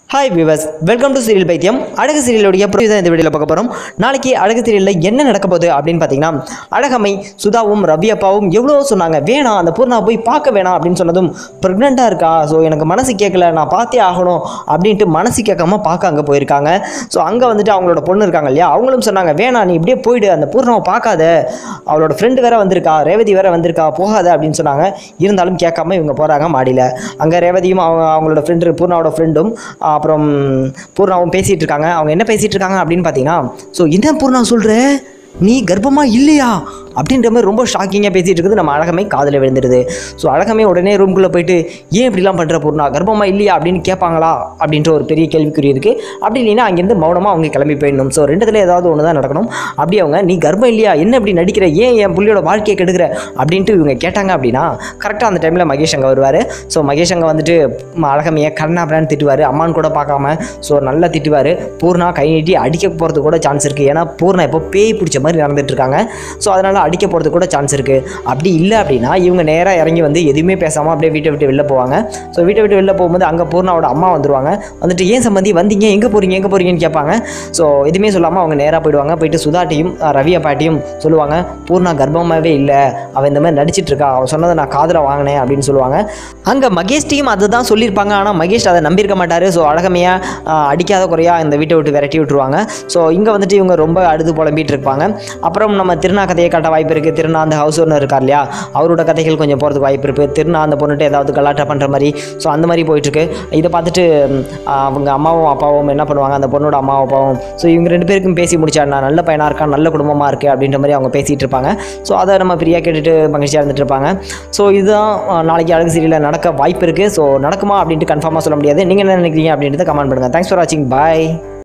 hi viewers welcome to serial பைத்தியம் அழகு சீரியலுடைய புரியுத இந்த வீடியோவில் பார்க்க போகிறோம் நாளைக்கு அழகு சீரியலில் என்ன நடக்க போகுது அப்படின்னு பார்த்தீங்கன்னா அழகம்மை சுதாவும் ரவி அப்பாவும் எவ்வளோ சொன்னாங்க வேணாம் அந்த பூர்ணா போய் பார்க்க வேணாம் அப்படின்னு சொன்னதும் ப்ரெக்னெண்ட்டாக இருக்கா ஸோ எனக்கு மனசு கேட்கல நான் பார்த்தே ஆகணும் அப்படின்ட்டு மனசு கேட்காம பார்க்க அங்கே போயிருக்காங்க ஸோ அங்கே வந்துட்டு அவங்களோட பொண்ணு இருக்காங்க இல்லையா அவங்களும் சொன்னாங்க வேணாம் நீ இப்படியே போயிடு அந்த பூர்ணாவை பார்க்காத அவளோட ஃப்ரெண்டு வேற வந்திருக்கா ரேவதி வேற வந்திருக்கா போகாத அப்படின்னு சொன்னாங்க இருந்தாலும் கேட்காம இவங்க போகிறாங்க மாடியில் அங்கே ரேவதியும் அவங்க அவங்களோட ஃப்ரெண்டு பூர்ணாவோட ஃப்ரெண்டும் அப்புறம் பூர்ணாவும் பேசிகிட்டு இருக்காங்க அவங்க என்ன பேசிகிட்டு இருக்காங்க அப்படின்னு பார்த்தீங்கன்னா ஸோ என்ன பூர்ணா சொல்கிற நீ கர்ப்பமா இல்லையா அப்படின்ற மாதிரி ரொம்ப ஷாக்கிங்காக பேசிகிட்டு இருக்குது நம்ம அழகமே காதில் விழுந்துடுது ஸோ அழகமே உடனே ரூம்குள்ளே போயிட்டு ஏன் இப்படிலாம் பண்ணுற பூர்ணா கர்ப்பமா இல்லையா அப்படின்னு கேட்பாங்களா அப்படின்ற ஒரு பெரிய கேள்விக்குறி இருக்குது அப்படி இல்லைன்னா அங்கேருந்து மௌனமாக அவங்க கிளம்பி போயிடணும் ஸோ ரெண்டுத்துல ஏதாவது ஒன்று தான் நடக்கணும் அப்படி அவங்க நீ கர்ப்பம் இல்லையா என்ன இப்படி நடிக்கிற ஏன் என் புள்ளியோட வாழ்க்கையை கெடுக்கிற அப்படின்ட்டு இவங்க கேட்டாங்க அப்படின்னா கரெக்டாக அந்த டைமில் மகேஷ் அங்கே வருவார் ஸோ மகேஷ் அங்கே வந்துட்டு ம- அழகமையை கண்ணா அப்படின்னு திட்டுவார் அம்மான்னு கூட பார்க்காம ஸோ நல்லா திட்டுவார் பூர்ணா கை நீட்டி அடிக்க போகிறது கூட சான்ஸ் இருக்குது ஏன்னா பூர்ணா இப்போ பேய் பிடிச்ச மாதிரி நடந்துட்டு இருக்காங்க ஸோ அதனால் அடிக்க போகிறது கூட சான்ஸ் இருக்குது அப்படி இல்லை அப்படின்னா இவங்க நேராக இறங்கி வந்து எதுவுமே பேசாமல் அப்படியே வீட்டை விட்டு வெளில போவாங்க ஸோ வீட்டை விட்டு வெளில போகும்போது அங்கே பூர்ணாவோட அம்மா வந்துருவாங்க வந்துட்டு ஏன் சம்பந்தி வந்தீங்க எங்கே போகிறீங்க எங்கே போகிறீங்கன்னு கேட்பாங்க ஸோ எதுவுமே சொல்லாமல் அவங்க நேராக போயிடுவாங்க போயிட்டு சுதாட்டையும் அஹ், ரவி அப்பாட்டியும் சொல்லுவாங்க பூர்ணா கர்ப்பமாகவே இல்லை அவள் இந்த மாதிரி நடிச்சிட்டு இருக்கா அவள் சொன்னதை நான் காதில் வாங்கினேன் அப்படின்னு சொல்லுவாங்க அங்கே மகேஷ்டையும் அதை தான் சொல்லியிருப்பாங்க ஆனால் மகேஷ் அதை நம்பியிருக்க மாட்டார் ஸோ அழகமையாக அடிக்காத குறையா இந்த வீட்டை விட்டு விரட்டி விட்டுருவாங்க ஸோ இங்கே வந்துட்டு இவங்க ரொம்ப அழுது புலம்பிட்டு இருப்பாங்க அப்புறம் நம்ம திருநா கதையை காட்ட வாய்ப்பு இருக்குது திருநா அந்த ஹவுஸ் ஓனர் இருக்கார் இல்லையா அவரோட கதைகள் கொஞ்சம் போகிறதுக்கு வாய்ப்பு இருக்குது திருநா அந்த பொண்ணுட்டு ஏதாவது கலாட்டா பண்ணுற மாதிரி ஸோ அந்த மாதிரி போயிட்டுருக்கு இதை பார்த்துட்டு ம், அவங்க அம்மாவும் அப்பாவும் என்ன பண்ணுவாங்க அந்த பொண்ணோட அம்மாவும் அப்பாவும் ஸோ இவங்க ரெண்டு பேருக்கும் பேசி முடிச்சாருனா நல்ல பையனாக இருக்கான் நல்ல குடும்பமாக இருக்குது அப்படின்ற மாதிரி அவங்க பேசிகிட்டு இருப்பாங்க ஸோ அதை நம்ம ஃப்ரீயாக கேட்டுட்டு மகிழ்ச்சியாக இருந்துட்டு இருப்பாங்க ஸோ இதுதான் அஹ், நாளைக்கு அழகு சீரியலில் நடக்க வாய்ப்பு இருக்குது ஸோ நடக்குமா அப்படின்ட்டு கன்ஃபார்மாக சொல்ல முடியாது நீங்கள் என்ன நினைக்கிறீங்க அப்படின்றத கமெண்ட் பண்ணுங்கள் தேங்க்ஸ் ஃபார் வாட்சிங் பாய்